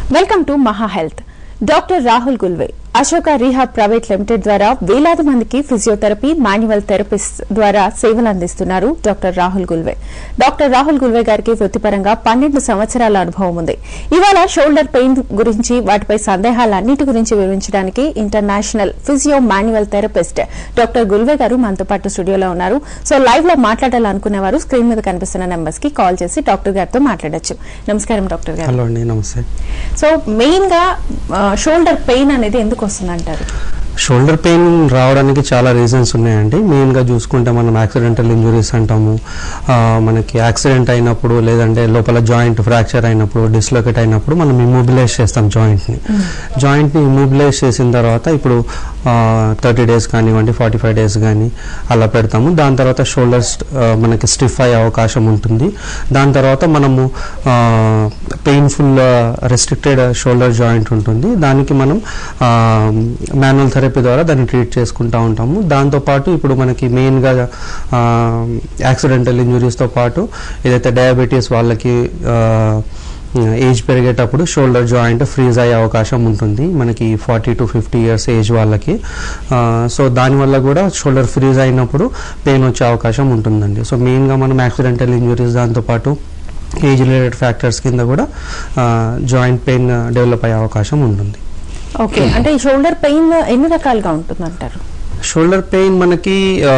Welcome to Maha health doctor Rahul Gulve Ashoka rehab private limited ద్వారా వేలాది మందికి ఫిజియోథెరపీ మాన్యువల్ థెరపిస్ట్ ద్వారా సేవలు అందిస్తున్నారు డాక్టర్ రాహుల్ గుల్వే డాక్టర్ రాహుల్ గుల్వే గారికి వృత్తిపరంగా పన్నెండు సంవత్సరాల అనుభవం ఉంది ఇవాళ షోల్డర్ పెయిన్ గురించి వాటిపై సందేహాలన్నిటి గురించి వివరించడానికి international physio manual therapist doctor Gulve గారు మనతో పాటు స్టూడియోలో ఉన్నారు సో లైవ్ లో మాట్లాడాలనుకునేవారు స్క్రీన్ మీద కనిపిస్తున్న నెంబర్స్ కి కాల్ చేసి డాక్టర్ గారితో మాట్లాడొచ్చు నమస్కారం డాక్టర్ గారు హలో అండి నమస్తే సో మెయిన్ గా షోల్డర్ పెయిన్ అనేది ఎందుకు వస్తుంది అంటారు షోల్డర్ పెయిన్ రావడానికి చాలా రీజన్స్ ఉన్నాయండి మెయిన్గా చూసుకుంటే మనం యాక్సిడెంటల్ ఇంజురీస్ అంటాము ఆ, మనకి యాక్సిడెంట్ అయినప్పుడు లేదంటే లోపల జాయింట్ ఫ్రాక్చర్ అయినప్పుడు డిస్లొకేట్ అయినప్పుడు మనం ఇమ్మొబిలైజ్ చేస్తాం జాయింట్ని జాయింట్ని ఇమ్మొబిలైజ్ చేసిన తర్వాత ఇప్పుడు థర్టీ డేస్ కానివ్వండి ఫార్టీ ఫైవ్ డేస్ కానీ అలా పెడతాము దాని తర్వాత షోల్డర్స్ మనకి స్టిఫ్ అయ్యే అవకాశం ఉంటుంది దాని తర్వాత మనము పెయిన్ఫుల్ రెస్ట్రిక్టెడ్ షోల్డర్ జాయింట్ ఉంటుంది దానికి మనం మాన్యువల్ థెరపీ ద్వారా దాన్ని ట్రీట్ చేసుకుంటూ ఉంటాము దాంతోపాటు ఇప్పుడు మనకి మెయిన్గా యాక్సిడెంటల్ ఇంజురీస్తో పాటు ఏదైతే డయాబెటీస్ వాళ్ళకి ఆ, ఏజ్ పెరిగేటప్పుడు షోల్డర్ జాయింట్ ఫ్రీజ్ అయ్యే అవకాశం ఉంటుంది మనకి forty to fifty years age వాళ్ళకి ఆ, సో దానివల్ల కూడా షోల్డర్ ఫ్రీజ్ అయినప్పుడు పెయిన్ వచ్చే అవకాశం ఉంటుందండి సో మెయిన్గా మనం యాక్సిడెంటల్ ఇంజురీస్ దాంతోపాటు ఏజ్ రిలేటెడ్ ఫ్యాక్టర్స్ కింద కూడా జాయింట్ పెయిన్ డెవలప్ అయ్యే అవకాశం ఉంటుంది ఓకే అంటే ఈ షోల్డర్ పెయిన్ ఎన్ని రకాలుగా ఉంటుంది అంటారు షోల్డర్ పెయిన్ మనకి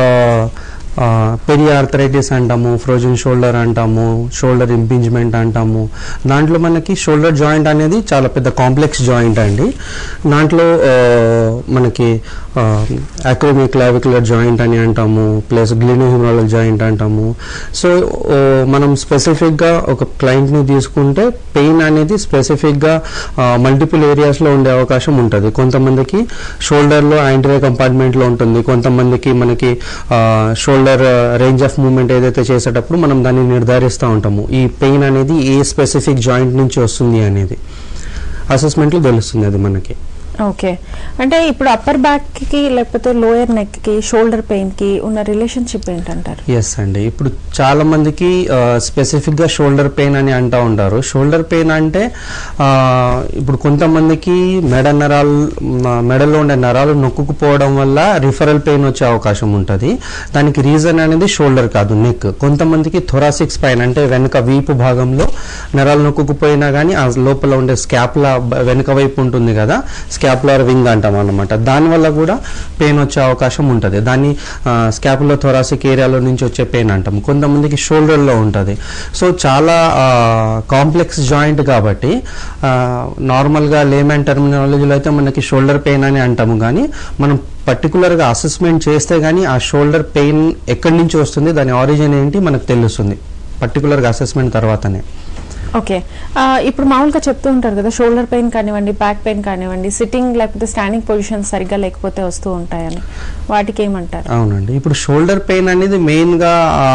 పెరి ఆర్థరైటిస్ అంటాము ఫ్రోజన్ షోల్డర్ అంటాము షోల్డర్ ఇంపింజ్మెంట్ అంటాము దాంట్లో మనకి షోల్డర్ జాయింట్ అనేది చాలా పెద్ద కాంప్లెక్స్ జాయింట్ అండి దాంట్లో ఆ, మనకి అక్రోమిక్ క్లావిక్యులర్ జాయింట్ అని అంటాము ప్లస్ గ్లినోహిమరాలల్ జాయింట్ అంటాము సో ఆ, మనం స్పెసిఫిక్గా ఒక క్లయింట్ని తీసుకుంటే పెయిన్ అనేది స్పెసిఫిక్గా మల్టిపుల్ ఏరియాస్లో ఉండే అవకాశం ఉంటుంది కొంతమందికి షోల్డర్లో యాంటీరియర్ కంపార్ట్మెంట్లో ఉంటుంది కొంతమందికి మనకి షోల్డర్ రేంజ్ ఆఫ్ మూవ్మెంట్ ఏదైతే చేసేటప్పుడు మనం దాన్ని నిర్ధారిస్తూ ఉంటాము ఈ పెయిన్ అనేది ఏ స్పెసిఫిక్ జాయింట్ నుంచి వస్తుంది అనేది అసెస్మెంట్లో తెలుస్తుంది అది మనకి ఓకే అంటే ఇప్పుడు అప్పర్ బ్యాక్ కి లేకపోతే లోయర్ నెక్ కి షోల్డర్ పెయిన్ కి ఉన్న రిలేషన్షిప్ ఏంటంటారు ఎస్ అండి ఇప్పుడు చాలా మందికి స్పెసిఫిక్ గా షోల్డర్ పెయిన్ అని అంటూ ఉంటారు షోల్డర్ పెయిన్ అంటే ఆ, ఇప్పుడు కొంతమందికి మెడ నరాలు మ- మెడలో ఉండే నరాలు నొక్కుకుపోవడం వల్ల రిఫరల్ పెయిన్ వచ్చే అవకాశం ఉంటుంది దానికి రీజన్ అనేది షోల్డర్ కాదు నెక్ కొంతమందికి థొరాసిక్ స్పైన్ అంటే వెనుక వీపు భాగంలో నరాలు నొక్కుకుపోయినా కానీ ఆ లోపల ఉండే స్కాప్లా వెనుక వైపు ఉంటుంది కదా స్కాపులర్ వింగ్ అంటాం అనమాట దానివల్ల కూడా పెయిన్ వచ్చే అవకాశం ఉంటుంది దాన్ని స్కాపులర్ థొరాసిక్ ఏరియాలో నుంచి వచ్చే పెయిన్ అంటాం కొంతమందికి షోల్డర్లో ఉంటుంది సో చాలా కాంప్లెక్స్ జాయింట్ కాబట్టి నార్మల్గా లేమెన్ టర్మినాలజీలో అయితే మనకి షోల్డర్ పెయిన్ అని అంటాము కానీ మనం పర్టికులర్గా అసెస్మెంట్ చేస్తే కానీ ఆ షోల్డర్ పెయిన్ ఎక్కడి నుంచి వస్తుంది దాని ఆరిజిన్ ఏంటి మనకు తెలుస్తుంది పర్టికులర్గా అసెస్మెంట్ తర్వాతనే ఓకే ఆ, ఇప్పుడు మామూలుగా చెప్తూ ఉంటారు కదా షోల్డర్ పెయిన్ కానివ్వండి బ్యాక్ పెయిన్ కానివ్వండి సిట్టింగ్ లేకపోతే స్టాండింగ్ పొజిషన్ సరిగ్గా లేకపోతే వస్తూ ఉంటాయని వాటికి ఏమంటారు అవునండి ఇప్పుడు షోల్డర్ పెయిన్ అనేది మెయిన్గా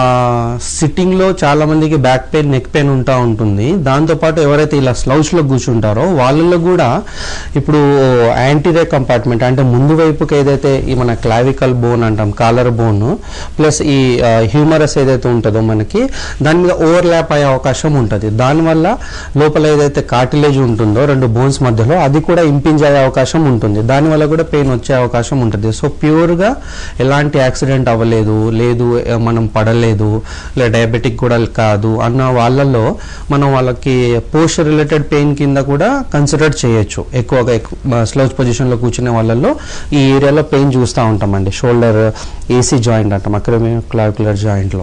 సిట్టింగ్లో చాలా మందికి బ్యాక్ పెయిన్ నెక్ పెయిన్ ఉంటా ఉంటుంది దాంతోపాటు ఎవరైతే ఇలా స్లౌచ్లో కూర్చుంటారో వాళ్ళలో కూడా ఇప్పుడు యాంటీరే కంపార్ట్మెంట్ అంటే ముందు వైపుకి ఏదైతే ఈ మన క్లావికల్ బోన్ అంటాం కాలర్ బోన్ ప్లస్ ఈ హ్యూమరస్ ఏదైతే ఉంటుందో మనకి దాని మీద ఓవర్లాప్ అయ్యే అవకాశం ఉంటుంది దానివల్ల లోపల ఏదైతే కార్టిలేజ్ ఉంటుందో రెండు బోన్స్ మధ్యలో అది కూడా ఇంపింజ్ అయ్యే అవకాశం ఉంటుంది దానివల్ల కూడా పెయిన్ వచ్చే అవకాశం ఉంటుంది సో ప్యూర్గా ఎలాంటి యాక్సిడెంట్ అవ్వలేదు లేదు ఏ, మనం పడలేదు లేదా డయాబెటిక్ కూడా కాదు అన్న వాళ్ళల్లో మనం వాళ్ళకి పోస్ట్ రిలేటెడ్ పెయిన్ కింద కూడా కన్సిడర్ చేయొచ్చు ఎక్కువగా స్లోచ్ పొజిషన్లో కూర్చునే వాళ్ళల్లో ఈ ఏరియాలో పెయిన్ చూస్తూ ఉంటామండి షోల్డర్ ఏసీ జాయింట్ అంటాం అక్రమే క్లావికులర్ జాయింట్లో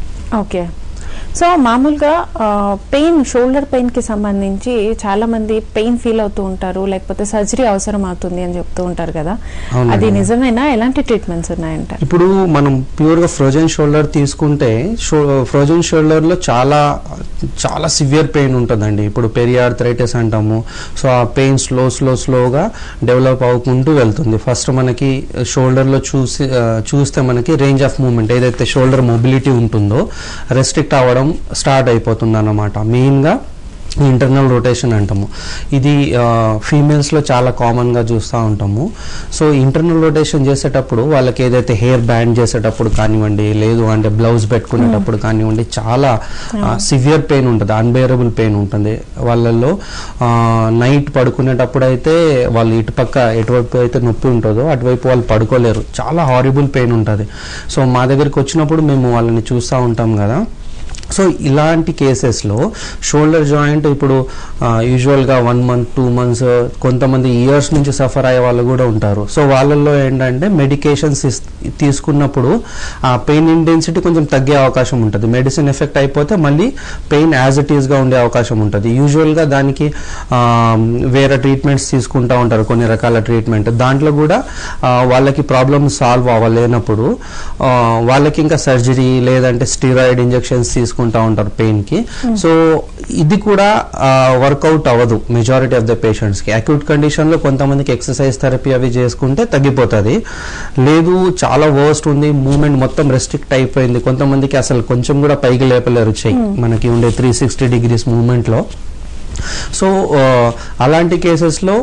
ఓకే సో మామూలుగా పెయిన్ షోల్డర్ పెయిన్ కి సంబంధించి చాలా మంది పెయిన్ ఫీల్ అవుతూ ఉంటారు లేకపోతే సర్జరీ అవసరం అవుతుంది అని చెప్తూ ఉంటారు కదా అవునండి. అది నిజమేనా ఎలాంటి ట్రీట్మెంట్స్ ఉన్నాయంటారు ఇప్పుడు మనం ప్యూర్గా ఫ్రోజన్ షోల్డర్ తీసుకుంటే ఫ్రోజన్ షోల్డర్లో చాలా చాలా సివియర్ పెయిన్ ఉంటుందండి ఇప్పుడు పెరియార్థరైటిస్ అంటాము సో ఆ పెయిన్ స్లో స్లో స్లోగా డెవలప్ అవ్వకుంటూ వెళ్తుంది ఫస్ట్ మనకి షోల్డర్లో చూసి ఆ, చూస్తే మనకి రేంజ్ ఆఫ్ మూమెంట్ ఏదైతే షోల్డర్ మొబిలిటీ ఉంటుందో రెస్ట్రిక్ట్ అవ్వడం స్టార్ట్ అయిపోతుంది అన్నమాట మెయిన్గా ఇంటర్నల్ రొటేషన్ అంటాము ఇది ఫీమేల్స్లో చాలా కామన్గా చూస్తూ ఉంటాము సో ఇంటర్నల్ రొటేషన్ చేసేటప్పుడు వాళ్ళకి ఏదైతే హెయిర్ బ్యాండ్ చేసేటప్పుడు కానివ్వండి లేదు అంటే బ్లౌజ్ పెట్టుకునేటప్పుడు కానివ్వండి చాలా సివియర్ పెయిన్ ఉంటుంది అన్బేరబుల్ పెయిన్ ఉంటుంది వాళ్ళల్లో నైట్ పడుకునేటప్పుడు అయితే వాళ్ళు ఇటుపక్క ఎటువైపు అయితే నొప్పి ఉంటుందో అటువైపు వాళ్ళు పడుకోలేరు చాలా హారిబుల్ పెయిన్ ఉంటుంది సో మా దగ్గరికి వచ్చినప్పుడు మేము వాళ్ళని చూస్తూ ఉంటాం కదా సో ఇలాంటి కేసెస్లో షోల్డర్ జాయింట్ ఇప్పుడు యూజువల్గా వన్ మంత్ టూ మంత్స్ కొంతమంది ఇయర్స్ నుంచి సఫర్ అయ్యే వాళ్ళు కూడా ఉంటారు సో వాళ్ళల్లో ఏంటంటే మెడికేషన్స్ తీసుకున్నప్పుడు ఆ పెయిన్ ఇంటెన్సిటీ కొంచెం తగ్గే అవకాశం ఉంటుంది మెడిసిన్ ఎఫెక్ట్ అయిపోతే మళ్ళీ పెయిన్ యాజ్ ఇట్ ఈస్గా ఉండే అవకాశం ఉంటుంది యూజువల్గా దానికి ఆ, వేరే ట్రీట్మెంట్స్ తీసుకుంటూ ఉంటారు కొన్ని రకాల ట్రీట్మెంట్ దాంట్లో కూడా ఆ, వాళ్ళకి ప్రాబ్లమ్ సాల్వ్ అవ్వలేనప్పుడు ఆ, వాళ్ళకి ఇంకా సర్జరీ లేదంటే స్టీరాయిడ్ ఇంజెక్షన్స్ తీసుకుంటా ఉంటారు పెయిన్కి సో ఇది కూడా వర్కౌట్ అవ్వదు మెజారిటీ ఆఫ్ ద పేషెంట్స్కి అక్యూట్ కండిషన్లో కొంతమందికి ఎక్సర్సైజ్ థెరపీ అవి చేసుకుంటే తగ్గిపోతుంది లేదు చాలా వర్స్ట్ ఉంది మూమెంట్ మొత్తం రెస్ట్రిక్ట్ అయిపోయింది కొంతమందికి అసలు కొంచెం కూడా పైకి లేపలేరు చెయ్యి మనకి ఉండే త్రీ సిక్స్టీ డిగ్రీస్ మూమెంట్లో సో ఆ, అలాంటి కేసెస్లో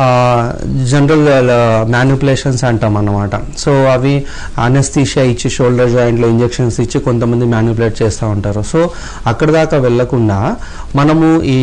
జనరల్ మ్యానిపులేషన్స్ అంటాం అన్నమాట సో అవి అనస్థీషియా ఇచ్చి షోల్డర్ జాయింట్లో ఇంజెక్షన్స్ ఇచ్చి కొంతమంది మ్యానిపులేట్ చేస్తూ ఉంటారు సో అక్కడ దాకా వెళ్లకుండా మనము ఈ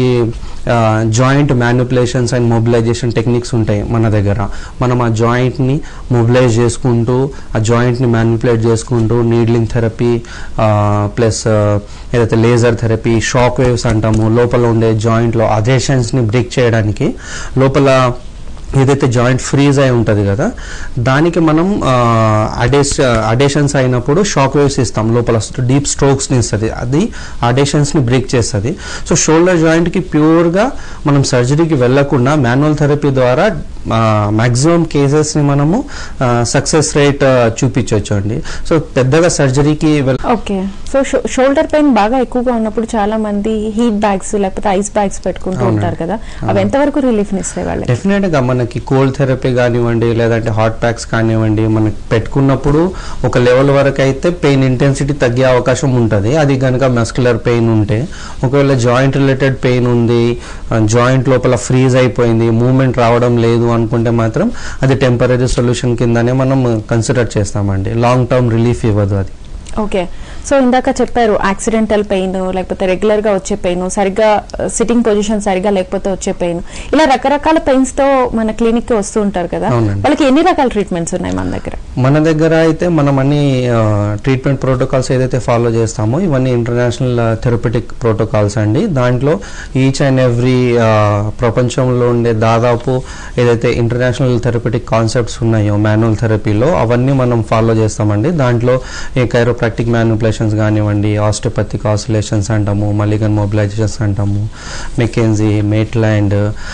joint manipulations and mobilization techniques ఉంటాయి మన దగ్గర మనం ఆ జాయింట్ని మొబిలైజ్ చేసుకుంటూ ఆ జాయింట్ని మ్యానిపులేట్ చేసుకుంటూ నీడ్లింగ్ థెరపీ ప్లస్ ఏదైతే లేజర్ థెరపీ షాక్ వేవ్స్ అంటాము లోపల ఉండే జాయింట్లో అజేషన్స్ని బ్రేక్ చేయడానికి లోపల ఏదైతే జాయింట్ ఫ్రీజ్ అయి ఉంటుంది కదా దానికి మనం అడేస్ అడేషన్స్ అయినప్పుడు షాక్ వేవ్స్ ఇస్తాం లోపల డీప్ స్ట్రోక్స్ని ఇస్తుంది అది అడేషన్స్ని బ్రేక్ చేస్తుంది సో షోల్డర్ జాయింట్కి ప్యూర్గా మనం సర్జరీకి వెళ్లకుండా మాన్యువల్ థెరపీ ద్వారా మ్యాక్సిమం కేసెస్ని మనము సక్సెస్ రేట్ చూపించవచ్చు అండి సో పెద్దగా సర్జరీకి వెళ్ళ ఓకే సో షోల్డర్ పెయిన్ బాగా ఎక్కువగా ఉన్నప్పుడు చాలా మంది హీట్ బ్యాగ్స్ లేకపోతే ఐస్ బ్యాగ్స్ పెట్టుకుంటూ అవునండి. ఉంటారు కదా అవి ఎంతవరకు రిలీఫ్ ఇస్తాయి వాళ్ళకి డెఫినెట్ గా మనకి కోల్డ్ థెరపీ కానివ్వండి లేదంటే హాట్ ప్యాక్స్ కానివ్వండి మనకి పెట్టుకున్నప్పుడు ఒక లెవెల్ వరకు అయితే పెయిన్ ఇంటెన్సిటీ తగ్గే అవకాశం ఉంటుంది అది కనుక మస్కులర్ పెయిన్ ఉంటే ఒకవేళ జాయింట్ రిలేటెడ్ పెయిన్ ఉంది జాయింట్ లోపల ఫ్రీజ్ అయిపోయింది మూమెంట్ రావడం లేదు అనుకుంటే మాత్రం అది టెంపరీ సొల్యూషన్ కిందనే మనం కన్సిడర్ చేస్తామండి లాంగ్ టర్మ్ రిలీఫ్ ఇవ్వదు అది ఓకే సో ఇందాక చెప్పారు యాక్సిడెంటల్ పెయిన్ లేకపోతే రెగ్యులర్ గా వచ్చే పెయిన్ సరిగ్గా సిట్టింగ్ పొజిషన్ సరిగ్గా లేకపోతే వచ్చే పెయిన్ ఇలా రకరకాల పెయిన్స్ తో మన క్లినిక్ కి వస్తూ ఉంటారు కదా అవునండి. వాళ్ళకి ఎన్ని రకాల ట్రీట్మెంట్స్ ఉన్నాయి మన దగ్గర మన దగ్గర అయితే మనం అన్ని ట్రీట్మెంట్ ప్రోటోకాల్స్ ఏదైతే ఫాలో చేస్తామో ఇవన్నీ ఇంటర్నేషనల్ థెరపటిక్ ప్రోటోకాల్స్ అండి దాంట్లో ఈచ్ అండ్ ఎవ్రీ ప్రపంచంలో ఉండే దాదాపు ఏదైతే ఇంటర్నేషనల్ థెరపటిక్ కాన్సెప్ట్స్ ఉన్నాయో మాన్యువల్ థెరపీలో అవన్నీ మనం ఫాలో చేస్తామండి దాంట్లో ఈ కైరోప్రాక్టిక్ మ్యానుపులేషన్స్ కానివ్వండి ఆస్టోపతిక్ ఆసిలేషన్స్ అంటాము మలిగన్ మొబిలైజేషన్స్ అంటాము మెకెన్జీ మేట్లాండ్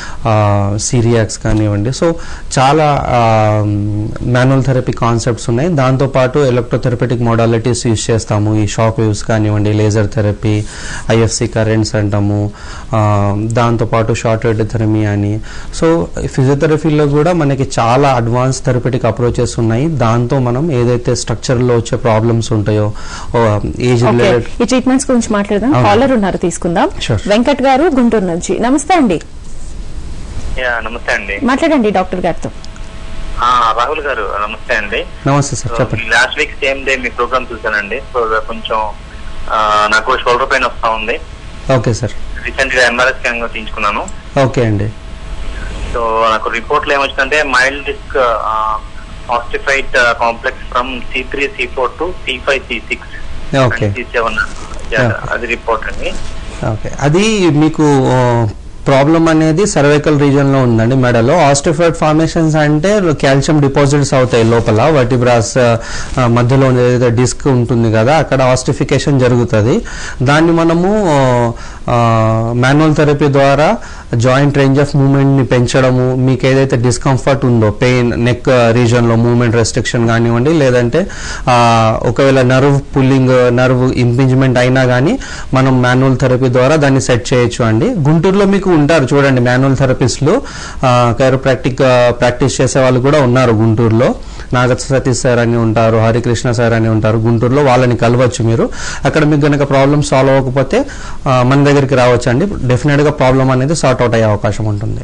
సిరియాక్స్ కానివ్వండి సో చాలా మాన్యువల్ థెరపీ కాన్సెప్ట్స్ ఉన్నాయి దాంతోపాటు ఎలక్ట్రోథెరపెటిక్ మోడాలిటీస్ యూస్ చేస్తాము ఈ షాక్ వేవ్స్ కానివ్వండి లేజర్ థెరపీ ఐఎఫ్సి కరెంట్స్ అంటాము ఆ, దాంతోపాటు షార్ట్ రేట్ థెరమీ అని సో ఫిజియోథెరపీలో కూడా మనకి చాలా అడ్వాన్స్ థెరపెటిక్ అప్రోచెస్ ఉన్నాయి దాంతో మనం ఏదైతే స్ట్రక్చర్లో వచ్చే ప్రాబ్లమ్స్ ఉంటాయో ఏజ్ ఓకే రిలేటెడ్ ఈ ట్రీట్మెంట్స్ గురించి మాట్లాడదాం అవును. కాలర్ ఉన్నారు తీసుకుందాం Sure. వెంకట్ గారు గుంటూరు నుంచి నమస్తే అండి యా నమస్తే అండి మాట్లాడండి డాక్టర్ గారితో ఆ, రాహుల్ గారు నమస్తే అండి నమస్తే సార్ చెప్పండి లాస్ట్ వీక్ సేమ్ డే మీ ప్రోగ్రామ్ చూసానండి సో కొంచెం ఆ, నాకు షోల్డర్ పెయిన్ వస్తా ఉంది ఓకే సార్ రీసెంట్ గా ఎంఆర్ఐ స్కాన్ తీయించుకున్నాను ఓకే అండి సో నాకు రిపోర్ట్లు ఏమొచ్చిందంటే mild disc osteophyte complex from C three C four to C five C six okay C seven Yeah. అది రిపోర్ట్ అండి ఓకే అది మీకు ప్రాబ్లం అనేది సర్వైకల్ రీజన్ లో ఉందండి మెడలో ఆస్టిఫైడ్ ఫార్మేషన్స్ అంటే కాల్షియం డిపాజిట్స్ అవుతాయి లోపల వర్టిబ్రాస్ మధ్యలో ఏదైతే డిస్క్ ఉంటుంది కదా అక్కడ ఆస్టిఫికేషన్ జరుగుతుంది దాన్ని మనము మాన్యువల్ థెరపీ ద్వారా జాయింట్ రేంజ్ ఆఫ్ మూమెంట్ ని పెంచడము మీకు ఏదైతే డిస్కంఫర్ట్ ఉందో పెయిన్ నెక్ రీజన్ లో మూమెంట్ రెస్ట్రిక్షన్ కానివ్వండి లేదంటే ఆ, ఒకవేళ నర్వ్ పుల్లింగ్ నర్వ్ ఇంపింజ్మెంట్ అయినా కానీ మనం మాన్యువల్ థెరపీ ద్వారా దాన్ని సెట్ చేయొచ్చు అండి గుంటూరులో మీకు ఉంటారు చూడండి మాన్యువల్ థెరపిస్టులు కైరోప్రాక్టిక్ ప్రాక్టీస్ చేసే వాళ్ళు కూడా ఉన్నారు గుంటూరులో నాగ సతీష్ సార్ అని ఉంటారు హరికృష్ణ సార్ అని ఉంటారు గుంటూరులో వాళ్ళని కలవచ్చు మీరు అక్కడ మీకు కనుక ప్రాబ్లమ్ సాల్వ్ అవ్వకపోతే ఆ, మన దగ్గరికి రావచ్చు అండి డెఫినెట్గా ప్రాబ్లం అనేది సార్ట్ అవుట్ అయ్యే అవకాశం ఉంటుంది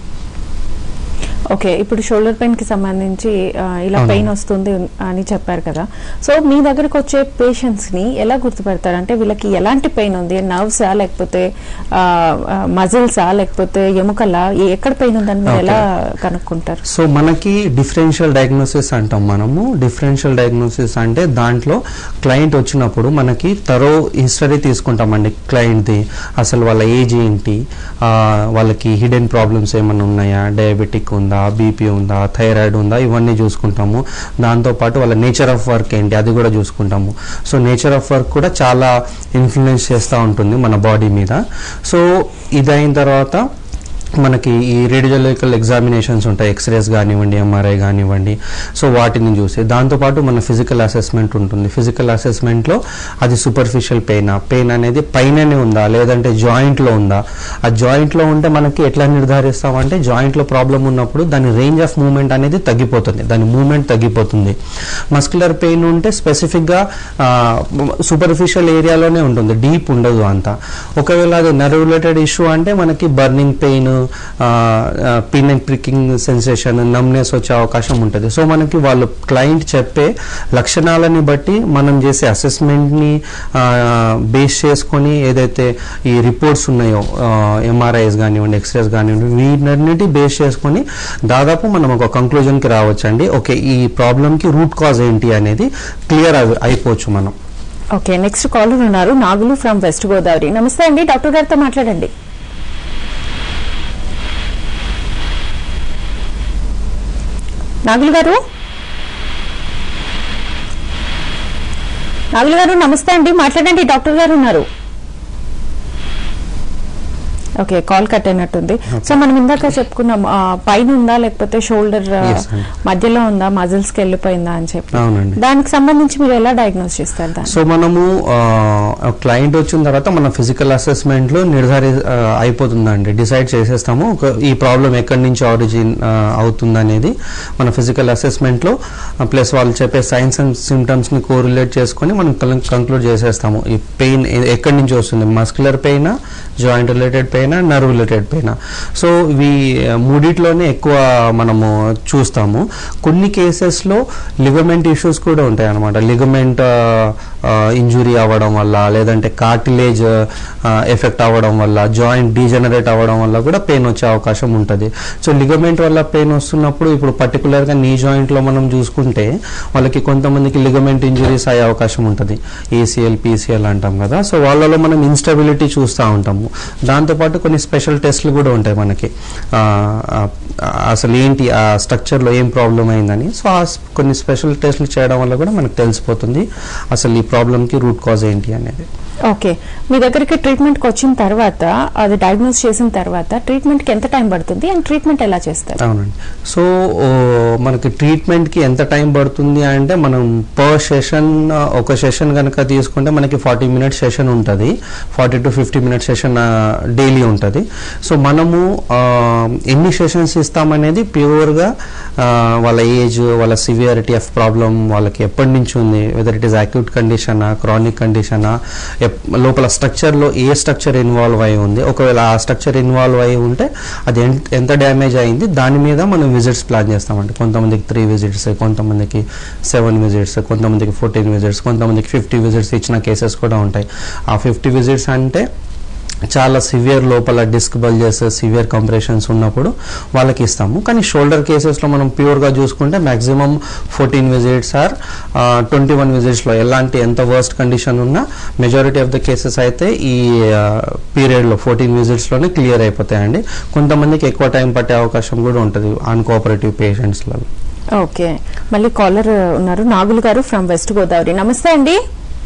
ఓకే ఇప్పుడు షోల్డర్ పెయిన్ కి సంబంధించి ఆ, ఇలా అవును. పెయిన్ వస్తుంది అని చెప్పారు కదా సో మీ దగ్గరకు వచ్చే పేషెంట్స్ ని ఎలా గుర్తుపడతారు అంటే వీళ్ళకి ఎలాంటి పెయిన్ ఉంది నర్వ్సా లేకపోతే మజిల్సా లేకపోతే ఎముకలా ఏ- ఎక్కడ పెయిన్ ఉందని మీరు Okay. ఎలా కనుక్కుంటారు సో మనకి డిఫరెన్షియల్ డయాగ్నోసిస్ అంటాం మనము డిఫరెన్షియల్ డయాగ్నోసిస్ అంటే దాంట్లో క్లయింట్ వచ్చినప్పుడు మనకి తరో హిస్టరీ తీసుకుంటామండి క్లయింట్ది అసలు వాళ్ళ ఏజ్ ఏంటి ఆ, వాళ్ళకి హిడెన్ ప్రాబ్లమ్స్ ఏమైనా ఉన్నాయా డయాబెటిక్ ఉందా బీపీ ఉందా థైరాయిడ్ ఉందా ఇవన్నీ చూసుకుంటాము దాంతోపాటు వాళ్ళ నేచర్ ఆఫ్ వర్క్ ఏంటి అది కూడా చూసుకుంటాము సో నేచర్ ఆఫ్ వర్క్ కూడా చాలా ఇన్ఫ్లుయెన్స్ చేస్తూ ఉంటుంది మన బాడీ మీద సో ఇది అయిన తర్వాత మనకి ఈ రేడియోలాజికల్ ఎగ్జామినేషన్స్ ఉంటాయి ఎక్స్రేస్ కానివ్వండి ఎంఆర్ఐ కానివ్వండి సో వాటిని చూసి దాంతోపాటు మన ఫిజికల్ అసెస్మెంట్ ఉంటుంది ఫిజికల్ అసెస్మెంట్లో అది సూపర్ఫిషియల్ పెయిన్ పెయిన్ అనేది పైననే ఉందా లేదంటే జాయింట్లో ఉందా ఆ జాయింట్లో ఉంటే మనకి ఎట్లా నిర్ధారిస్తామంటే జాయింట్లో ప్రాబ్లం ఉన్నప్పుడు దాని రేంజ్ ఆఫ్ మూమెంట్ అనేది తగ్గిపోతుంది దాని మూమెంట్ తగ్గిపోతుంది మస్కులర్ పెయిన్ ఉంటే స్పెసిఫిక్గా సూపర్ఫిషియల్ ఏరియాలోనే ఉంటుంది డీప్ ఉండదు అంతా ఒకవేళ అది నర్వ్ రిలేటెడ్ ఇష్యూ అంటే మనకి burning pain pin and pricking sensation numbness వచ్చే అవకాశం ఉంటుంది సో మనకి వాళ్ళు క్లయింట్ చెప్పే లక్షణాలని బట్టి మనం చేసే అసెస్మెంట్ని బేస్ చేసుకొని ఏదైతే ఈ రిపోర్ట్స్ ఉన్నాయో ఎంఆర్ఐస్ కానివ్వండి ఎక్స్రేస్ కానివ్వండి వీటన్నిటి బేస్ చేసుకొని దాదాపు మనం ఒక కంక్లూజన్కి రావచ్చండి ఓకే ఈ ప్రాబ్లంకి రూట్ కాజ్ ఏంటి అనేది క్లియర్ అయిపోవచ్చు మనం ఓకే నెక్స్ట్ కాలర్ ఉన్నారు నాగులు ఫ్రమ్ వెస్ట్ గోదావరి నమస్తే అండి డాక్టర్ గారితో మాట్లాడండి నాగులు గారు నాగులు గారు నమస్తే అండి మాట్లాడండి డాక్టర్ గారు ఉన్నారు ఓకే కాల్ కట్ అయినట్టుంది సో మనం ఇందాక చెప్పుకున్నాం ఆ, పైన ఉందా లేకపోతే షోల్డర్ Yes, అండి. మధ్యలో ఉందా మజిల్స్ కి వెళ్ళిపోయిందా అని చెప్పి అవునండి దానికి సంబంధించి మీరు ఎలా డయాగ్నోస్ చేస్తారు దాన్ని సో మనము క్లయింట్ వచ్చిన తర్వాత మన ఫిజికల్ అసెస్మెంట్ లో నిర్ధారి ఆ, అయిపోతుందండి డిసైడ్ చేసేస్తాము ఒక- ఈ ప్రాబ్లం ఎక్కడి నుంచి ఆరిజిన్ అవుతుంది అనేది మన ఫిజికల్ అసెస్మెంట్ లో ప్లస్ వాళ్ళు చెప్పే సైన్స్ అండ్ సిమ్టమ్స్ ని కోరిలేట్ చేసుకొని మనం కంక్లూడ్ చేసేస్తాము ఈ పెయిన్ ఎక్కడి నుంచి వస్తుంది muscular pain joint related pain nerve related pain so ఇవి ఆ, మూడిట్లోనే ఎక్కువ మనము చూస్తాము కొన్ని కేసెస్లో లిగమెంట్ ఇష్యూస్ కూడా ఉంటాయి అనమాట లిగమెంట్ ఇంజురీ అవ్వడం వల్ల లేదంటే కార్టిలేజ్ ఎఫెక్ట్ అవ్వడం వల్ల జాయింట్ డీజనరేట్ అవ్వడం వల్ల కూడా పెయిన్ వచ్చే అవకాశం ఉంటుంది సో లిగమెంట్ వల్ల పెయిన్ వస్తున్నప్పుడు ఇప్పుడు పర్టికులర్గా నీ జాయింట్లో మనం చూసుకుంటే వాళ్ళకి కొంతమందికి లిగమెంట్ ఇంజురీస్ అయ్యే అవకాశం ఉంటుంది ఏసీఎల్ పీసీఎల్ అంటాం కదా సో వాళ్ళలో మనం ఇన్స్టెబిలిటీ చూస్తూ ఉంటాము దాంతోపాటు కొన్ని స్పెషల్ టెస్ట్లు కూడా ఉంటాయి మనకి ఆ, ఆ, అసలు ఏంటి ఆ స్ట్రక్చర్లో ఏం ప్రాబ్లం అయిందని సో ఆ స్- కొన్ని స్పెషల్ టెస్ట్లు చేయడం వల్ల కూడా మనకు తెలిసిపోతుంది అసలు ఈ ప్రాబ్లంకి రూట్ కాజ్ ఏంటి అనేది ఓకే మీ దగ్గరికి ట్రీట్మెంట్ కి వచ్చిన తర్వాత అది డయాగ్నోస్ చేసిన తర్వాత ట్రీట్మెంట్ కి ఎంత టైం పడుతుంది అండ్ ట్రీట్మెంట్ ఎలా చేస్తారు అవునండి సో ఓ, మనకి ట్రీట్మెంట్కి ఎంత టైం పడుతుంది అంటే మనం పర్ సెషన్ ఒక సెషన్ కనుక తీసుకుంటే మనకి ఫార్టీ మినిట్స్ సెషన్ ఉంటుంది forty to fifty minutes session daily ఉంటుంది సో మనము ఆ, ఎన్ని సెషన్స్ ఇస్తామనేది ప్యూర్గా వాళ్ళ ఏజ్ వాళ్ళ సివియారిటీ ఆఫ్ ప్రాబ్లం వాళ్ళకి ఎప్పటి నుంచి ఉంది వెదర్ ఇట్ ఈస్ అక్యూట్ కండిషనా క్రానిక్ కండిషనా లోపల స్ట్రక్చర్లో ఏ స్ట్రక్చర్ ఇన్వాల్వ్ అయి ఉంది ఒకవేళ ఆ స్ట్రక్చర్ ఇన్వాల్వ్ అయి ఉంటే అది ఎంత- ఎంత డ్యామేజ్ అయింది దాని మీద మనం విజిట్స్ ప్లాన్ చేస్తామండి కొంతమందికి త్రీ విజిట్స్ కొంతమందికి సెవెన్ విజిట్స్ కొంతమందికి ఫోర్టీన్ విజిట్స్ కొంతమందికి ఫిఫ్టీ విజిట్స్ ఇచ్చిన కేసెస్ కూడా ఉంటాయి ఆ ఫిఫ్టీ విజిట్స్ అంటే చాలా సివియర్ లోపల డిస్క్ బల్జెస్ సివియర్ కంప్రెషన్స్ ఉన్నప్పుడు వాళ్ళకి ఇస్తాము కానీ షోల్డర్ కేసెస్లో మనం ప్యూర్గా చూసుకుంటే maximum fourteen visits or twenty one విజిట్స్లో ఎలాంటి ఎంత వర్స్ట్ కండిషన్ ఉన్నా మెజారిటీ ఆఫ్ ద కేసెస్ అయితే ఈ పీరియడ్లో ఫోర్టీన్ విజిట్స్లోనే క్లియర్ అయిపోతాయండి కొంతమందికి ఎక్కువ టైం పట్టే అవకాశం కూడా ఉంటుంది అన్కోఆపరేటివ్ పేషెంట్స్లలో ఓకే మళ్ళీ కాలర్ ఉన్నారు నాగులు గారు ఫ్రమ్ వెస్ట్ గోదావరి నమస్తే అండి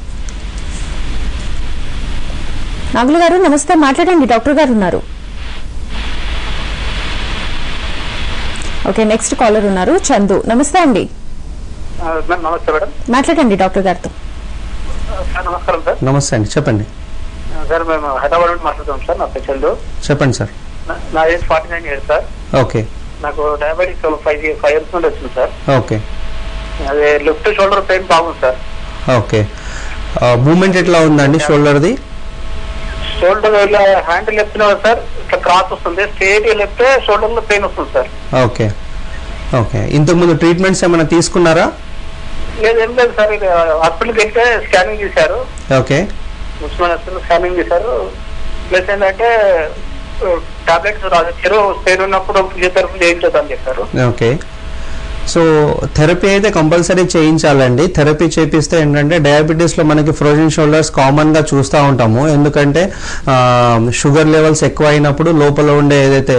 నాగులు గారు నమస్తే మాట్లాడండి డాక్టర్ గారు ఉన్నారు ఓకే నెక్స్ట్ కాలర్ ఉన్నారు చందు నమస్తే అండి మేడం నమస్తే మేడం మాట్లాడండి డాక్టర్ గారితో సార్ నమస్కారం సార్ నమస్తే అండి చెప్పండి సార్ మేము హైదరాబాద్ నుండి మాట్లాడుతాం సార్ నా పేరు చందు చెప్పండి సార్ నా- నా age forty nine years sir okay నాకు డయాబెటిక్స్ ఫైవ్ ఫైవ్ ఇయర్స్ నుండి వచ్చింది సార్ ఓకే అదే లెఫ్ట్ షోల్డర్ పెయిన్ బాగుంది సార్ ఓకే మూమెంట్ ఎట్లా ఉందండి షోల్డర్ది షోల్డర్ ఇలా హ్యాండ్ లెఫ్ట్ సార్ ఇట్లా క్రాస్ వస్తుంది స్ట్రేట్ లేపితే షోల్డర్ లో పెయిన్ వస్తుంది సార్ ఓకే ఓకే ఇంతకుముందు ట్రీట్మెంట్స్ ఏమైనా తీసుకున్నారా లేదు ఏం లేదు సార్ ఇది హాస్పిటల్కి వెళ్తే స్కానింగ్ చేశారు ఓకే ఉస్మాన్ హాస్పిటల్ స్కానింగ్ చేశారు ప్లస్ ఏంటంటే టాబ్లెట్స్ చెరువు పెయిన్ ఉన్నప్పుడు ఫిజియోథెరపీ చేయించొద్దని చెప్పారు ఓకే సో థెరపీ అయితే కంపల్సరీ చేయించాలండి థెరపీ చేపిస్తే ఏంటంటే డయాబెటీస్లో మనకి ఫ్రోజన్ షోల్డర్స్ కామన్గా చూస్తూ ఉంటాము ఎందుకంటే షుగర్ లెవెల్స్ ఎక్కువ అయినప్పుడు లోపల ఉండే ఏదైతే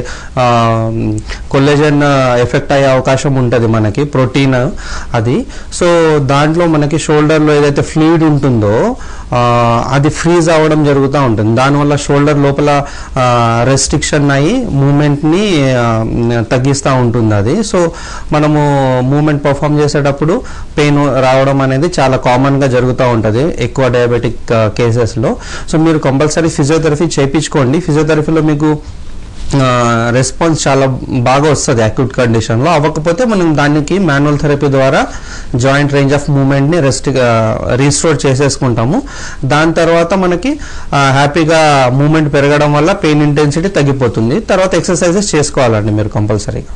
కొల్లెజన్ ఎఫెక్ట్ అయ్యే అవకాశం ఉంటుంది మనకి ప్రోటీన్ అది సో దాంట్లో మనకి షోల్డర్లో ఏదైతే ఫ్లూయిడ్ ఉంటుందో ఆ, అది ఫ్రీజ్ అవ్వడం జరుగుతూ ఉంటుంది దానివల్ల షోల్డర్ లోపల రెస్ట్రిక్షన్ అయ్యి మూమెంట్ని తగ్గిస్తూ ఉంటుంది అది సో మనము మూమెంట్ పర్ఫామ్ చేసేటప్పుడు పెయిన్ రావడం అనేది చాలా కామన్గా జరుగుతూ ఉంటుంది ఎక్కువ డయాబెటిక్ కేసెస్లో సో మీరు కంపల్సరీ ఫిజియోథెరపీ చేయించుకోండి ఫిజియోథెరపీలో మీకు రెస్పాన్స్ చాలా బాగా వస్తుంది అక్యూట్ కండిషన్లో అవ్వకపోతే మనం దానికి మాన్యువల్ థెరపీ ద్వారా జాయింట్ రేంజ్ ఆఫ్ మూమెంట్ని రెస్ట్ రీస్టోర్ చేసేసుకుంటాము దాని తర్వాత మనకి ఆ, హ్యాపీగా మూమెంట్ పెరగడం వల్ల పెయిన్ ఇంటెన్సిటీ తగ్గిపోతుంది తర్వాత ఎక్సర్సైజెస్ చేసుకోవాలండి మీరు కంపల్సరీగా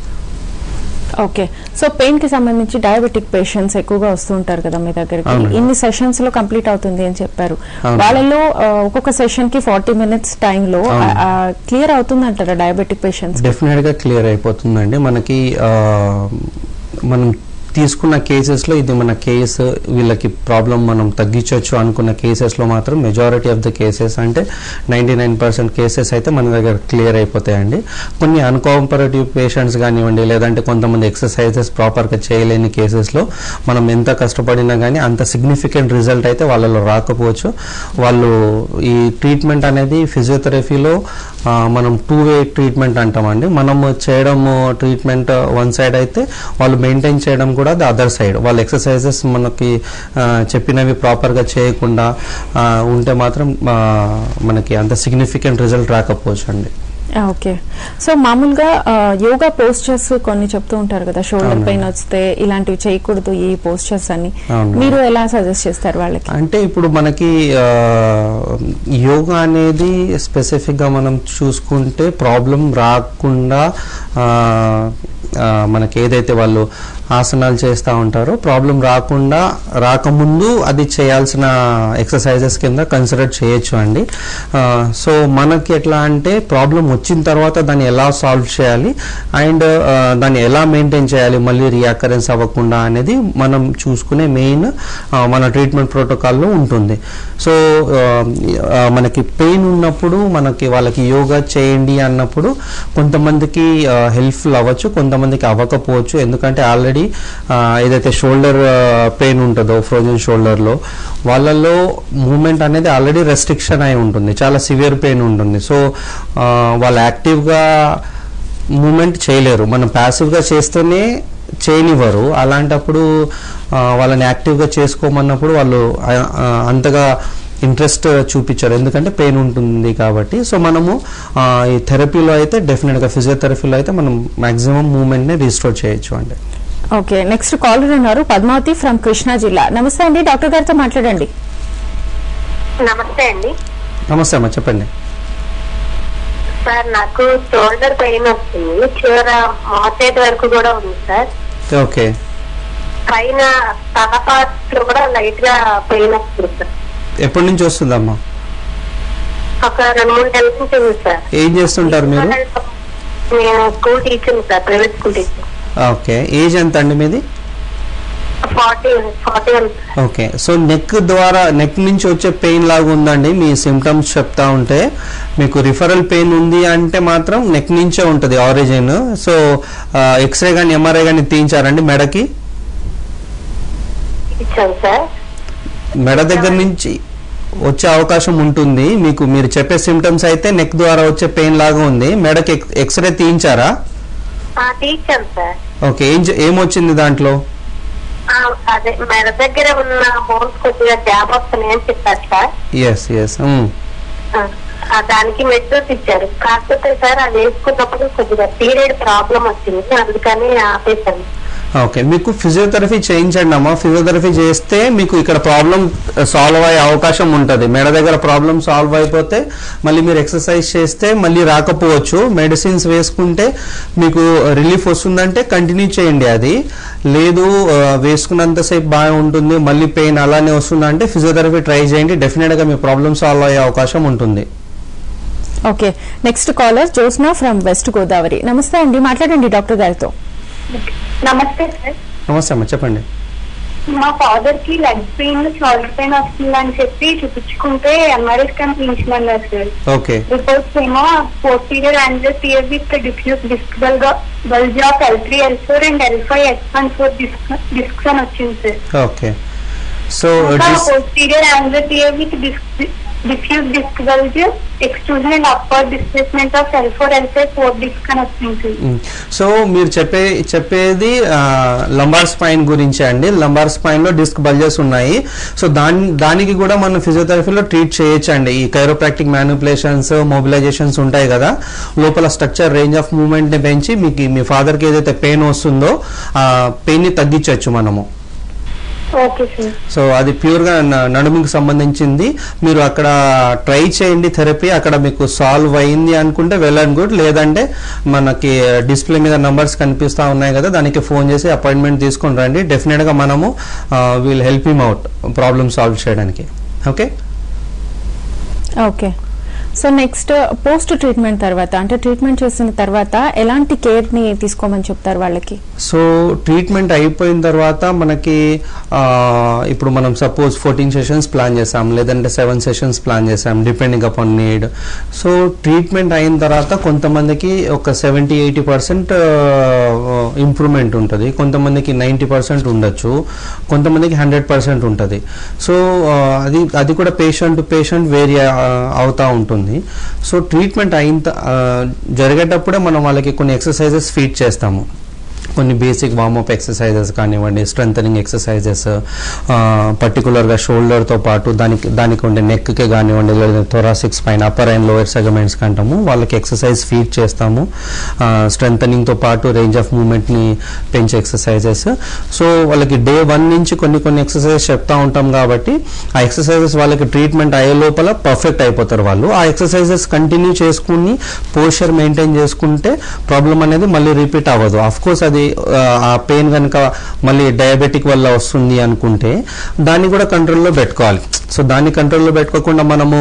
ఓకే సో పెయిన్ కి సంబంధించి డయాబెటిక్ పేషెంట్స్ ఎక్కువగా వస్తుంటారు కదా మీ దగ్గరికి అవునండి. ఇన్ని సెషన్స్ లో కంప్లీట్ అవుతుంది అని చెప్పారు అవును. వాళ్ళలో ఆ, ఒక్కొక్క సెషన్ కి ఫార్టీ మినిట్స్ టైంలో అవును. క్లియర్ అవుతుంది అంటారా డయాబెటిక్ పేషెంట్స్ డెఫినెట్ గా క్లియర్ అయిపోతుందండి మనకి ఆ, మనం తీసుకున్న కేసెస్లో ఇది మన కేసు వీళ్ళకి ప్రాబ్లం మనం తగ్గించవచ్చు అనుకున్న కేసెస్లో మాత్రం మెజారిటీ ఆఫ్ ద కేసెస్ అంటే నైంటీ నైన్ పర్సెంట్ కేసెస్ అయితే మన దగ్గర క్లియర్ అయిపోతాయండి కొన్ని అన్కోఆపరేటివ్ పేషెంట్స్ కానివ్వండి లేదంటే కొంతమంది ఎక్సర్సైజెస్ ప్రాపర్గా చేయలేని కేసెస్లో మనం ఎంత కష్టపడినా కానీ అంత సిగ్నిఫికెంట్ రిజల్ట్ అయితే వాళ్ళలో రాకపోవచ్చు వాళ్ళు ఈ ట్రీట్మెంట్ అనేది ఫిజియోథెరపీలో ఆ, మనం టూ వే ట్రీట్మెంట్ అంటామండి మనము చేయడం ట్రీట్మెంట్ వన్ సైడ్ అయితే వాళ్ళు మెయింటైన్ చేయడం కూడా ద అదర్ సైడ్ వాళ్ళ ఎక్సర్సైజెస్ మనకి ఆ, చెప్పినవి ప్రాపర్గా చేయకుండా ఆ, ఉంటే మాత్రం ఆ, మనకి అంత సిగ్నిఫికెంట్ రిజల్ట్ రాకపోవచ్చు అండి ఓకే సో మామూలుగా ఆ, యోగా పోస్చర్స్ కొన్ని చెప్తూ ఉంటారు కదా షోల్డర్ అవును. పెయిన్ వస్తే ఇలాంటివి చేయకూడదు ఈ పోస్చర్స్ అని అవును. మీరు ఎలా సజెస్ట్ చేస్తారు వాళ్ళకి అంటే ఇప్పుడు మనకి ఆ, యోగా అనేది స్పెసిఫిక్గా మనం చూసుకుంటే ప్రాబ్లం రాకుండా ఆ, ఆ, మనకి ఏదైతే వాళ్ళు ఆసనాలు చేస్తూ ఉంటారో ప్రాబ్లం రాకుండా రాకముందు అది చేయాల్సిన ఎక్సర్సైజెస్ కింద కన్సిడర్ చేయొచ్చు అండి ఆ, సో మనకి ఎట్లా అంటే ప్రాబ్లం వచ్చిన తర్వాత దాన్ని ఎలా సాల్వ్ చేయాలి అండ్ దాన్ని ఎలా మెయింటైన్ చేయాలి మళ్ళీ రియాకరెన్స్ అవ్వకుండా అనేది మనం చూసుకునే మెయిన్ మన ట్రీట్మెంట్ ప్రోటోకాల్లో ఉంటుంది సో ఆ, ఆ, మనకి పెయిన్ ఉన్నప్పుడు మనకి వాళ్ళకి యోగా చేయండి అన్నప్పుడు కొంతమందికి హెల్ప్ఫుల్ అవ్వచ్చు కొంతమందికి అవ్వకపోవచ్చు ఎందుకంటే ఆల్రెడీ ఏదైతే షోల్డర్ పెయిన్ ఉంటుందో ఫ్రోజన్ షోల్డర్లో వాళ్ళల్లో మూమెంట్ అనేది ఆల్రెడీ రెస్ట్రిక్షన్ అయి ఉంటుంది చాలా సివియర్ పెయిన్ ఉంటుంది సో ఆ, వాళ్ళు యాక్టివ్గా మూమెంట్ చేయలేరు మనం ప్యాసివ్గా చేస్తేనే చేయనివ్వరు అలాంటప్పుడు ఆ, వాళ్ళని యాక్టివ్గా చేసుకోమన్నప్పుడు వాళ్ళు ఆ, ఆ, అంతగా ఇంట్రెస్ట్ చూపించారు ఎందుకంటే పెయిన్ ఉంటుంది కాబట్టి సో మనము ఆ, ఈ థెరపీలో అయితే డెఫినెట్గా ఫిజియోథెరపీలో అయితే మనం మాక్సిమం మూమెంట్ని రీస్టోర్ చేయొచ్చు అండి ఓకే నెక్స్ట్ కాలర్ ఉన్నారు పద్మావతి ఫ్రమ్ కృష్ణా జిల్లా నమస్తే అండి డాక్టర్ గారితో మాట్లాడండి నమస్తే అండి నమస్తే అమ్మా చెప్పండి సార్ నాకు షోల్డర్ పెయిన్ వస్తుంది చివర మోచేతి వరకు కూడా ఉంది సార్ ఓకే పైన తల పార్ట్ లో కూడా లైట్ గా పెయిన్ వస్తుంది సార్ ఎప్పటి నుంచి వస్తుందమ్మా ఒక రెండు మూడు నెలల నుంచి ఉంది సార్ ఏం చేస్తుంటారు మీరు నేను school teacher sir private school teacher okay age ఎంత అండి మీది forty forty one okay so neck ద్వారా నెక్ నుంచి వచ్చే పెయిన్ లాగా ఉందండి మీ సిమ్టమ్స్ చెప్తా ఉంటే మీకు రిఫరల్ పెయిన్ ఉంది అంటే మాత్రం నెక్ నుంచే ఉంటుంది ఆరిజిన్ సో ఎక్స్రే కానీ ఎంఆర్ఐ కానీ తీయించారండి మెడకి ఇచ్చాను సార్ మెడ దగ్గర నుంచి వచ్చే అవకాశం ఉంటుంది మీకు మీరు చెప్పే సిమ్టమ్స్ అయితే నెక్ ద్వారా వచ్చే పెయిన్ లాగా ఉంది మెడకి ఎక్- ఎక్స్రే తీయించారా ఆ, తీర్చాను సార్ ఓకే ఏం చే- ఏమొచ్చింది దాంట్లో ఆ, అదే మెడ దగ్గర ఉన్న బోన్స్ కొద్దిగా గ్యాప్ వస్తున్నాయి అని చెప్పారు సార్ ఎస్ ఎస్ ఆ, ఆ, దానికి మెడిసిన్స్ ఇచ్చారు కాకపోతే సార్ అది వేసుకున్నప్పుడు కొద్దిగా పీరియడ్ ప్రాబ్లం వచ్చింది అందుకని ఆపేశాను ఓకే మీకు ఫిజియోథెరపీ చేయించండి అమ్మా ఫిజియోథెరపీ చేస్తే మీకు ఇక్కడ ప్రాబ్లం సాల్వ్ అయ్యే అవకాశం ఉంటుంది మెడ దగ్గర ప్రాబ్లం సాల్వ్ అయిపోతే మళ్ళీ మీరు ఎక్సర్సైజ్ చేస్తే మళ్ళీ రాకపోవచ్చు మెడిసిన్స్ వేసుకుంటే మీకు రిలీఫ్ వస్తుందంటే కంటిన్యూ చేయండి అది లేదు ఆ, వేసుకున్నంతసేపు బాగా ఉంటుంది మళ్ళీ పెయిన్ అలానే వస్తుందంటే ఫిజియోథెరపీ ట్రై చేయండి డెఫినెట్గా మీ ప్రాబ్లం సాల్వ్ అయ్యే అవకాశం ఉంటుంది okay next caller Jyotsna from West Godavari నమస్తే అండి మాట్లాడండి డాక్టర్ గారితో నమస్తే సార్ నమస్తే అమ్మా చెప్పండి మా ఫాదర్ కి లెగ్ పెయిన్ షోల్డర్ పెయిన్ వస్తుందని చెప్పి చూపించుకుంటే ఎంఆర్ఐ స్కాన్ తీయించమన్నారు సార్ ఓకే రిపోర్ట్స్ ఏమో posterior angle tear with diffuse disc bulge of L three L four and L five S one four disc discs అని వచ్చింది సార్ ఓకే సో ఇంకా posterior angle tear with disc diffuse disc bulge extrusion and upper displacement of L four L five four disc అని వచ్చింది sir so మీరు చెప్పే చెప్పేది lumbar spine గురించి అండి లంబార్ స్పైన్ లో డిస్క్ బల్జెస్ ఉన్నాయి సో దాని దానికి కూడా మనం ఫిజియోథెరపీలో ట్రీట్ చేయొచ్చు అండి ఈ కైరోప్రాక్టిక్ మ్యానిపులేషన్స్ మొబిలైజేషన్స్ ఉంటాయి కదా లోపల స్ట్రక్చర్ రేంజ్ ఆఫ్ మూవ్మెంట్ ని పెంచి మీకు మీ father కి ఏదైతే పెయిన్ వస్తుందో ఆ పెయిన్ ని తగ్గించవచ్చు మనము ఓకే సార్ సో అది ప్యూర్గా న- నడుముకి సంబంధించింది మీరు అక్కడ ట్రై చేయండి థెరపీ అక్కడ మీకు సాల్వ్ అయింది అనుకుంటే వెల్ అండ్ గుడ్ లేదంటే మనకి డిస్ప్లే మీద నంబర్స్ కనిపిస్తూ ఉన్నాయి కదా దానికి ఫోన్ చేసి అపాయింట్మెంట్ తీసుకొని రండి డెఫినెట్గా మనము will help him out problem solve చేయడానికి okay okay so next post treatment తర్వాత అంటే ట్రీట్మెంట్ చేసిన తర్వాత ఎలాంటి కేర్ ని తీసుకోమని చెప్తారు వాళ్ళకి సో ట్రీట్మెంట్ అయిపోయిన తర్వాత మనకి ఆ, ఇప్పుడు మనం సపోజ్ ఫోర్టీన్ సెషన్స్ ప్లాన్ చేసాం లేదంటే సెవెన్ సెషన్స్ ప్లాన్ చేసాం depending upon need so treatment అయిన తర్వాత కొంతమందికి ఒక సెవెంటీ ఎయిటీ పర్సెంట్ ఇంప్రూవ్మెంట్ ఉంటుంది కొంతమందికి నైంటీ పర్సెంట్ ఉండొచ్చు కొంతమందికి హండ్రెడ్ పర్సెంట్ ఉంటుంది సో ఆ, అది అది కూడా పేషెంట్ టు పేషెంట్ వేరీ అవుతూ ఉంటుంది సో ట్రీట్మెంట్ అయిన త- ఆ, జరిగేటప్పుడే మనం వాళ్ళకి కొన్ని ఎక్సర్సైజెస్ ఫీడ్ చేస్తాము కొన్ని బేసిక్ వార్మప్ ఎక్సర్సైజెస్ కానివ్వండి స్ట్రెంథనింగ్ ఎక్సర్సైజెస్ పర్టికులర్గా షోల్డర్తో పాటు దానికి దానికి ఉండే నెక్కి కానివ్వండి లేదా thoracic spine upper and lower segments కంటాము వాళ్ళకి ఎక్సర్సైజ్ ఫీడ్ చేస్తాము స్ట్రెంథనింగ్తో పాటు రేంజ్ ఆఫ్ మూమెంట్ని పెంచే ఎక్సర్సైజెస్ సో వాళ్ళకి డే వన్ నుంచి కొన్ని కొన్ని ఎక్సర్సైజెస్ చెప్తా ఉంటాం కాబట్టి ఆ ఎక్సర్సైజెస్ వాళ్ళకి ట్రీట్మెంట్ అయ్యే లోపల పర్ఫెక్ట్ అయిపోతారు వాళ్ళు ఆ ఎక్సర్సైజెస్ కంటిన్యూ చేసుకుని పోస్చర్ మెయింటైన్ చేసుకుంటే ప్రాబ్లం అనేది మళ్ళీ రిపీట్ అవ్వదు అఫ్ కోర్స్ అది ఆ, ఆ పెయిన్ కనుక మళ్ళీ డయాబెటిక్ వల్ల వస్తుంది అనుకుంటే దాన్ని కూడా కంట్రోల్లో పెట్టుకోవాలి సో దాన్ని కంట్రోల్లో పెట్టుకోకుండా మనము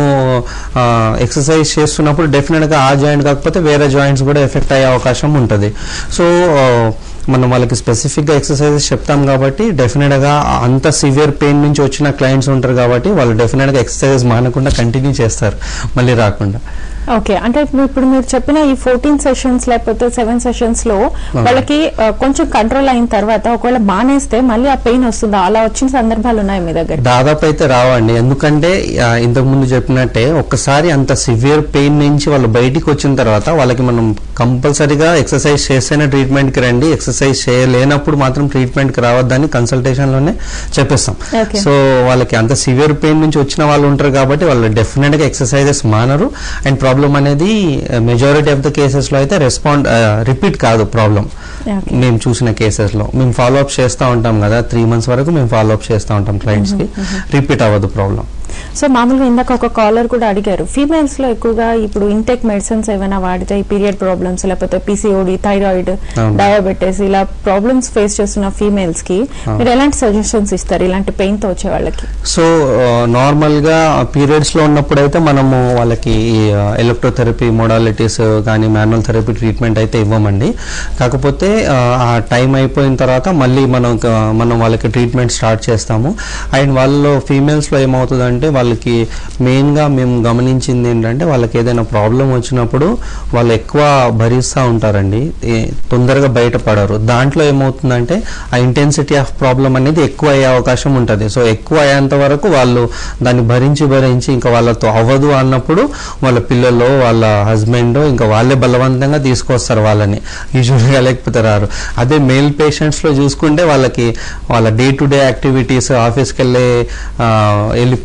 ఎక్సర్సైజ్ చేస్తున్నప్పుడు డెఫినెట్గా ఆ జాయింట్ కాకపోతే వేరే జాయింట్స్ కూడా ఎఫెక్ట్ అయ్యే అవకాశం ఉంటుంది సో ఆ, మనం వాళ్ళకి స్పెసిఫిక్గా ఎక్సర్సైజెస్ చెప్తాం కాబట్టి డెఫినెట్గా అంత సివియర్ పెయిన్ నుంచి వచ్చిన క్లయింట్స్ ఉంటారు కాబట్టి వాళ్ళు డెఫినెట్గా ఎక్సర్సైజెస్ మానకుండా కంటిన్యూ చేస్తారు మళ్ళీ రాకుండా ఓకే అంటే ఇప్పుడు ఇప్పుడు మీరు చెప్పిన ఈ ఫోర్టీన్ సెషన్స్ లేకపోతే సెవెన్ సెషన్స్ లో వాళ్ళకి ఆ, కొంచెం కంట్రోల్ అయిన తర్వాత ఒకవేళ మానేస్తే మళ్ళీ ఆ పెయిన్ వస్తుందా అలా వచ్చిన సందర్భాలు ఉన్నాయి మీ దగ్గర దాదాపు అయితే రావండి ఎందుకంటే ఆ, ఇంతకు ముందు చెప్పినట్టే ఒక్కసారి అంత సివియర్ పెయిన్ నుంచి వాళ్ళు బయటికి వచ్చిన తర్వాత వాళ్ళకి మనం కంపల్సరీగా ఎక్సర్సైజ్ చేస్తేనే ట్రీట్మెంట్కి రండి ఎక్సర్సైజ్ చేయలేనప్పుడు మాత్రం ట్రీట్మెంట్కి రావద్దని కన్సల్టేషన్లోనే చెప్పేస్తాం Okay. సో వాళ్ళకి అంత సివియర్ పెయిన్ నుంచి వచ్చిన వాళ్ళు ఉంటారు కాబట్టి వాళ్ళు డెఫినెట్గా ఎక్సర్సైజెస్ మానరు అండ్ ప్రాబ్లం అనేది మెజారిటీ ఆఫ్ ద కేసెస్లో అయితే రెస్పాండ్ రిపీట్ కాదు ప్రాబ్లం Okay. మేము చూసిన కేసెస్లో మేము ఫాలో అప్ చేస్తూ ఉంటాం కదా త్రీ మంత్స్ వరకు మేము ఫాలో అప్ చేస్తూ ఉంటాం క్లయింట్స్కి రిపీట్ అవ్వదు ప్రాబ్లం సో మామూలుగా ఇందాక ఒక కాలర్ కూడా అడిగారు ఫీమేల్స్ లో ఎక్కువగా ఇప్పుడు ఇంటెక్ మెడిసిన్స్ ఏమైనా వాడితే ఈ పీరియడ్ ప్రాబ్లమ్స్ లేకపోతే పీసీఓడి థైరాయిడ్ అవును. డయాబెటీస్ ఇలా ప్రాబ్లమ్స్ ఫేస్ చేస్తున్న ఫీమేల్స్ కి మీరు ఎలాంటి సజెషన్స్ ఇస్తారు ఇలాంటి పెయిన్ తో వచ్చే వాళ్ళకి సో నార్మల్గా పీరియడ్స్లో ఉన్నప్పుడు అయితే మనము వాళ్ళకి ఎలక్ట్రోథెరపీ మోడాలిటీస్ కానీ మాన్యువల్ థెరపీ ట్రీట్మెంట్ అయితే ఇవ్వమండి కాకపోతే ఆ, ఆ టైం అయిపోయిన తర్వాత మళ్ళీ మనం క- మనం వాళ్ళకి ట్రీట్మెంట్ స్టార్ట్ చేస్తాము అండ్ వాళ్ళలో ఫీమేల్స్లో ఏమవుతుందంటే వాళ్ళకి మెయిన్గా మేము గమనించింది ఏంటంటే వాళ్ళకి ఏదైనా ప్రాబ్లం వచ్చినప్పుడు వాళ్ళు ఎక్కువ భరిస్తూ ఉంటారండి ఏ- తొందరగా బయటపడరు దాంట్లో ఏమవుతుందంటే ఆ ఇంటెన్సిటీ ఆఫ్ ప్రాబ్లం అనేది ఎక్కువ అయ్యే అవకాశం ఉంటుంది సో ఎక్కువ అయ్యేంత వరకు వాళ్ళు దాన్ని భరించి భరించి ఇంకా వాళ్ళతో అవ్వదు అన్నప్పుడు వాళ్ళ పిల్లలు వాళ్ళ హస్బెండ్ ఇంకా వాళ్ళే బలవంతంగా తీసుకొస్తారు వాళ్ళని యూజువల్గా లేకపోతే రారు అదే మేల్ పేషెంట్స్లో చూసుకుంటే వాళ్ళకి వాళ్ళ డే టు డే యాక్టివిటీస్ ఆఫీస్కి వెళ్ళే ఆ, వెళ్ళి పనులు చేయాలి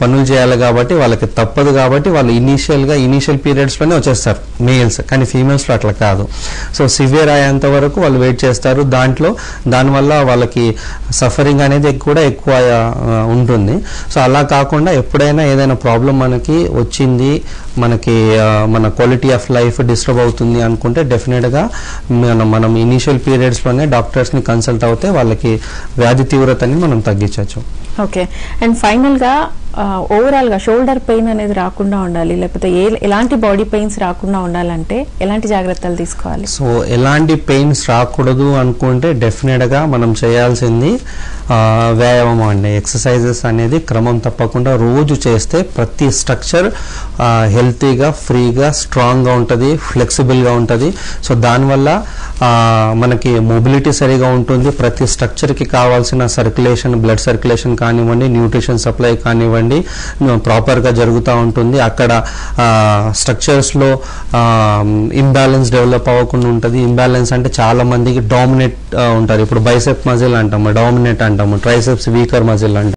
చేయాలి కాబట్టి వాళ్ళకి తప్పదు కాబట్టి వాళ్ళు ఇనీషియల్గా ఇనీషియల్ పీరియడ్స్లోనే వచ్చేస్తారు మేల్స్ కానీ ఫీమేల్స్లో అట్లా కాదు సో సివియర్ అయ్యేంత వరకు వాళ్ళు వెయిట్ చేస్తారు దాంట్లో దానివల్ల వాళ్ళకి సఫరింగ్ అనేది కూడా ఎక్కువ ఆ, ఉంటుంది సో అలా కాకుండా ఎప్పుడైనా ఏదైనా ప్రాబ్లం మనకి వచ్చింది మనకి ఆ, మన క్వాలిటీ ఆఫ్ లైఫ్ డిస్టర్బ్ అవుతుంది అనుకుంటే డెఫినెట్గా మనం మనం ఇనీషియల్ పీరియడ్స్లోనే డాక్టర్స్ని కన్సల్ట్ అవుతే వాళ్ళకి వ్యాధి తీవ్రతని మనం తగ్గించవచ్చు ఓకే అండ్ ఫైనల్ గా ఓవరాల్ గా షోల్డర్ పెయిన్ అనేది రాకుండా ఉండాలి లేకపోతే ఏ ఎలాంటి బాడీ పెయిన్స్ రాకుండా ఉండాలంటే ఎలాంటి జాగ్రత్తలు తీసుకోవాలి సో ఎలాంటి పెయిన్స్ రాకూడదు అనుకుంటే డెఫినెట్గా మనం చేయాల్సింది ఆ, వ్యాయామం అండి ఎక్సర్సైజెస్ అనేది క్రమం తప్పకుండా రోజు చేస్తే ప్రతి స్ట్రక్చర్ హెల్తీగా ఫ్రీగా స్ట్రాంగ్గా ఉంటుంది ఫ్లెక్సిబుల్గా ఉంటుంది సో దానివల్ల ఆ, మనకి మొబిలిటీ సరిగా ఉంటుంది ప్రతి స్ట్రక్చర్కి కావాల్సిన సర్క్యులేషన్ బ్లడ్ సర్క్యులేషన్ కానివ్వండి న్యూట్రిషన్ సప్లై కానివ్వండి ప్రాపర్గా జరుగుతూ ఉంటుంది అక్కడ స్ట్రక్చర్స్లో ఇంబ్యాలెన్స్ డెవలప్ అవ్వకుండా ఉంటుంది ఇంబ్యాలెన్స్ అంటే చాలా మందికి డామినేట్ ఉంటారు ఇప్పుడు బైసెప్ మజిల్ అంటాము డామినేట్ అంటాము ట్రైసెప్స్ వీకర్ మజిల్ అంటాము